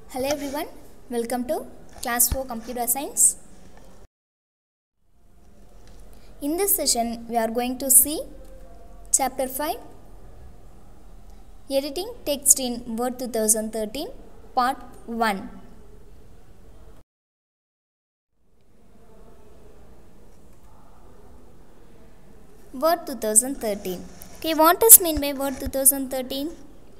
Hello everyone, welcome to class 4 computer science. In this session we are going to see chapter 5 editing text in word 2013 part 1. Word 2013. Okay, what is mean by word 2013?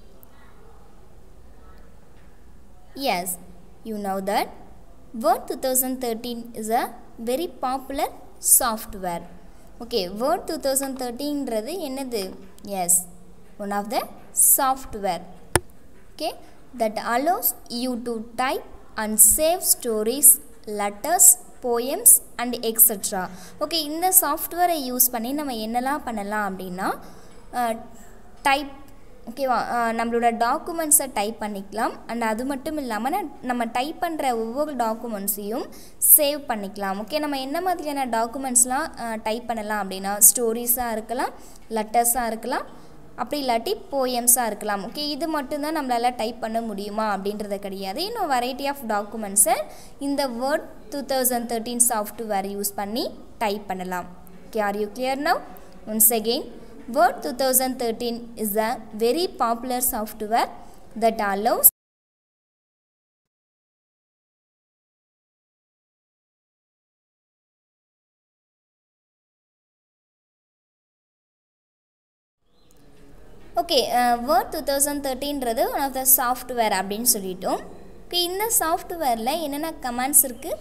Yes, you know that Word 2013 is a very popular software. Okay, Word 2013ன்றது என்னது Yes, one of the software. Okay, that allows you to type and save stories, letters, poems and etc. Okay இந்த சாஃப்ட்வேரை use பண்ணி நம்ம என்னெல்லாம் பண்ணலாம் அப்படின்னா type ஓகேவா நம்மளோட டாக்குமெண்ட்ஸை டைப் பண்ணிக்கலாம் அண்ட் அது மட்டும் இல்லாமல் நம்ம டைப் பண்ணுற ஒவ்வொரு டாக்குமெண்ட்ஸையும் சேவ் பண்ணிக்கலாம் ஓகே நம்ம என்ன மாதிரியான டாக்குமெண்ட்ஸ்லாம் டைப் பண்ணலாம் அப்படின்னா ஸ்டோரிஸாக இருக்கலாம் லெட்டர்ஸாக இருக்கலாம் அப்படி இல்லாட்டி போயம்ஸாக இருக்கலாம் ஓகே இது மட்டும்தான் நம்மளால் டைப் பண்ண முடியுமா அப்படின்றது கிடையாது இன்னும் வெரைட்டி ஆஃப் டாக்குமெண்ட்ஸை இந்த Word two thousand thirteen software use பண்ணி டைப் பண்ணலாம் okay are you clear now once again Word 2013 is a very popular software that allows okay Word two thousand தேர்ட்டின்றது ஒன் ஆஃப் த சாஃப்ட்வேர் அப்படின்னு சொல்லிட்டோம் okay இந்த சாஃப்ட்வேரில் என்னென்ன comments இருக்குது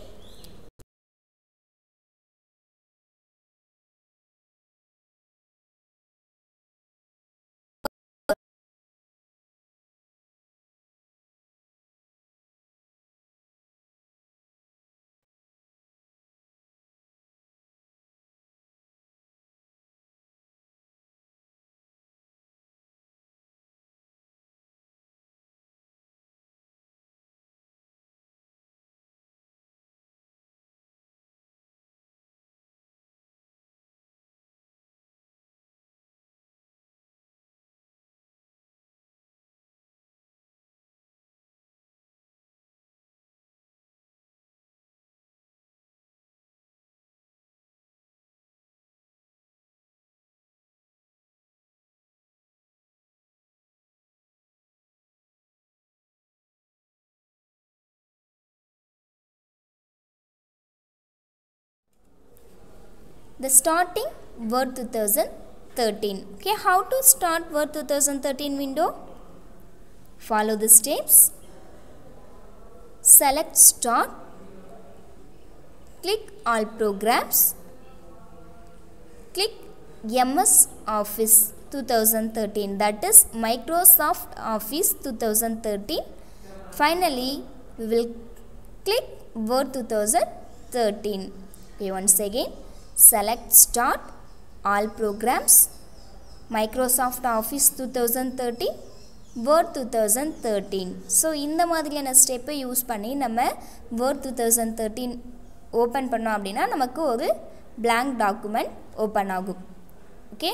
the starting word 2013 okay how to start word 2013 window follow the steps select start click all programs click ms office 2013 that is microsoft office 2013 finally we will click word 2013 okay once again select start all programs microsoft office 2013 Word two thousand thirteen so இந்த மாதிரியான ஸ்டெப்பை use பண்ணி நம்ம Word two thousand thirteen open பண்ணோம் அப்படின்னா நமக்கு ஒரு blank document open ஆகும் okay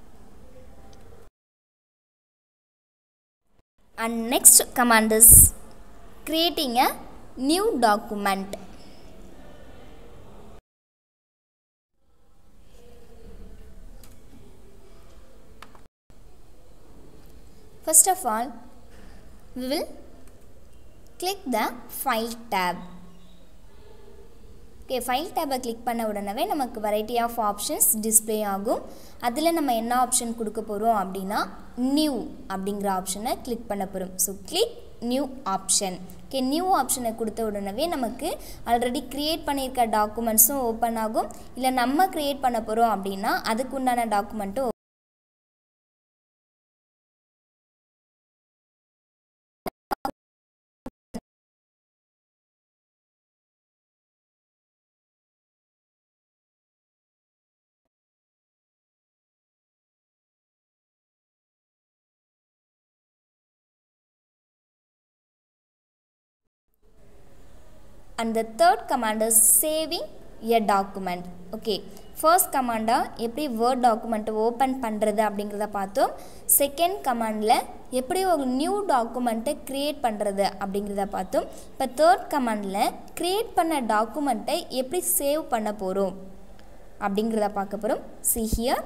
and next command is creating a new document First of all, we will click the File tab. Okay file டேப்பை கிளிக் பண்ண உடனே நமக்கு வெரைட்டி ஆஃப் ஆப்ஷன்ஸ் டிஸ்பிளே ஆகும் அதில் நம்ம என்ன ஆப்ஷன் கொடுக்க போகிறோம் அப்படின்னா நியூ அப்படிங்கிற ஆப்ஷனை கிளிக் பண்ண போகிறோம் so click new option okay new ஆப்ஷனை கொடுத்த உடனே நமக்கு ஆல்ரெடி க்ரியேட் பண்ணியிருக்க டாக்குமெண்ட்ஸும் ஓப்பன் ஆகும் இல்லை நம்ம க்ரியேட் பண்ண போகிறோம் அப்படின்னா அதுக்கு உண்டான டாக்குமெண்ட்டும் and the third command is saving a document okay first கமாண்டாக எப்படி வேர்ட் டாக்குமெண்ட்டை ஓப்பன் பண்ணுறது அப்படிங்கிறத பார்த்தோம் செகண்ட் கமாண்டில் எப்படி ஒரு நியூ டாக்குமெண்ட்டை க்ரியேட் பண்ணுறது அப்படிங்கிறத பார்த்தோம் இப்போ தேர்ட் கமாண்டில் க்ரியேட் பண்ண டாக்குமெண்ட்டை எப்படி சேவ் பண்ண போகிறோம் அப்படிங்கிறத பார்க்க போகிறோம் see here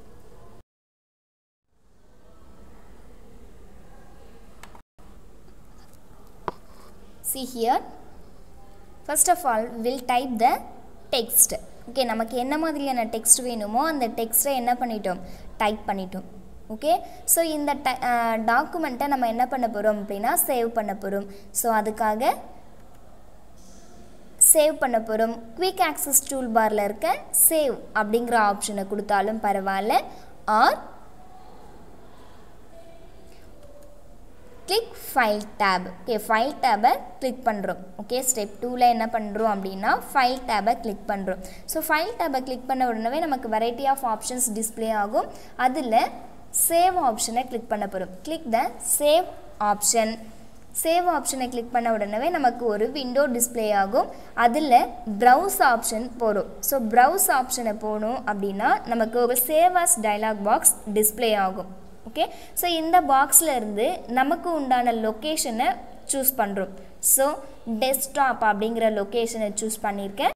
see here first of all we'll type the text ஓகே நமக்கு என்ன மாதிரியான டெக்ஸ்ட் வேணுமோ அந்த டெக்ஸ்ட்டை என்ன பண்ணிட்டோம் டைப் பண்ணிட்டோம் ஓகே ஸோ இந்த ட டாக்குமெண்ட்டை நம்ம என்ன பண்ண போகிறோம் அப்படின்னா சேவ் பண்ண போகிறோம் ஸோ அதுக்காக சேவ் பண்ண போகிறோம் குவிக் ஆக்சஸ் டூல் பாரில் இருக்க சேவ் அப்படிங்கிற ஆப்ஷனை கொடுத்தாலும் பரவாயில்ல or click file tab okay file டேபை கிளிக் பண்ணுறோம் ஓகே ஸ்டெப் டூவில் என்ன பண்ணுறோம் அப்படின்னா ஃபைல் டேபை கிளிக் பண்ணுறோம் ஸோ ஃபைல் டேபை கிளிக் பண்ண உடனே நமக்கு வெரைட்டி ஆஃப் ஆப்ஷன்ஸ் டிஸ்பிளே ஆகும் அதில் சேவ் ஆப்ஷனை கிளிக் பண்ண போகிறோம் click the save option save ஆப்ஷனை கிளிக் பண்ண உடனே நமக்கு ஒரு விண்டோ டிஸ்பிளே ஆகும் அதில் ப்ரௌஸ் ஆப்ஷன் போகிறோம் ஸோ ப்ரௌஸ் ஆப்ஷனை போகணும் அப்படின்னா நமக்கு ஒரு save as dialog box display ஆகும் ஓகே ஸோ இந்த பாக்ஸில் இருந்து நமக்கு உண்டான லொக்கேஷனை சூஸ் பண்ணுறோம் ஸோ டெஸ்க்டாப் அப்படிங்கிற லொக்கேஷனை சூஸ் பண்ணியிருக்கேன்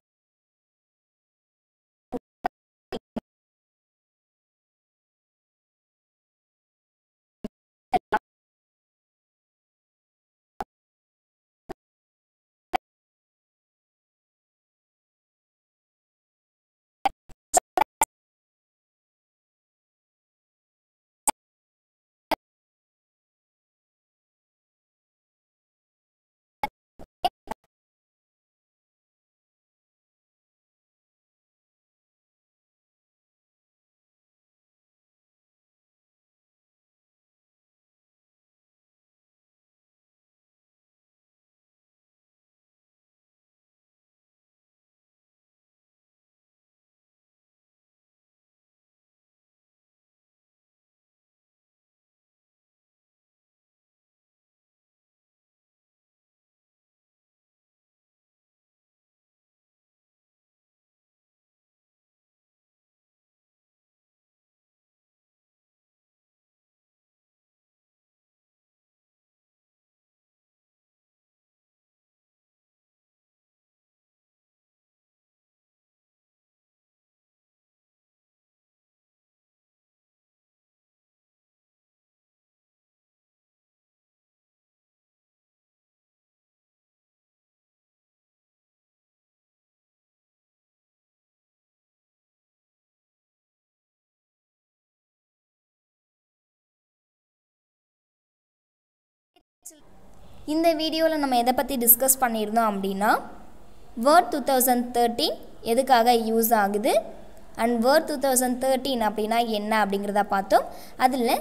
இந்த வீடியோவில் நம்ம எதை பற்றி டிஸ்கஸ் பண்ணியிருந்தோம் அப்படின்னா வேர்ட் டூ தௌசண்ட் தேர்ட்டீன் எதுக்காக யூஸ் ஆகுது and Word two thousand thirteen அப்படின்னா என்ன அப்படிங்கிறத பார்த்தோம் அதில்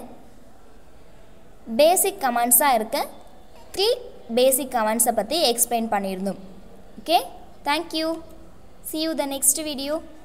பேசிக் கமெண்ட்ஸாக இருக்க த்ரீ பேசிக் கமெண்ட்ஸை பற்றி எக்ஸ்பிளைன் பண்ணியிருந்தோம் okay thank you see you the next video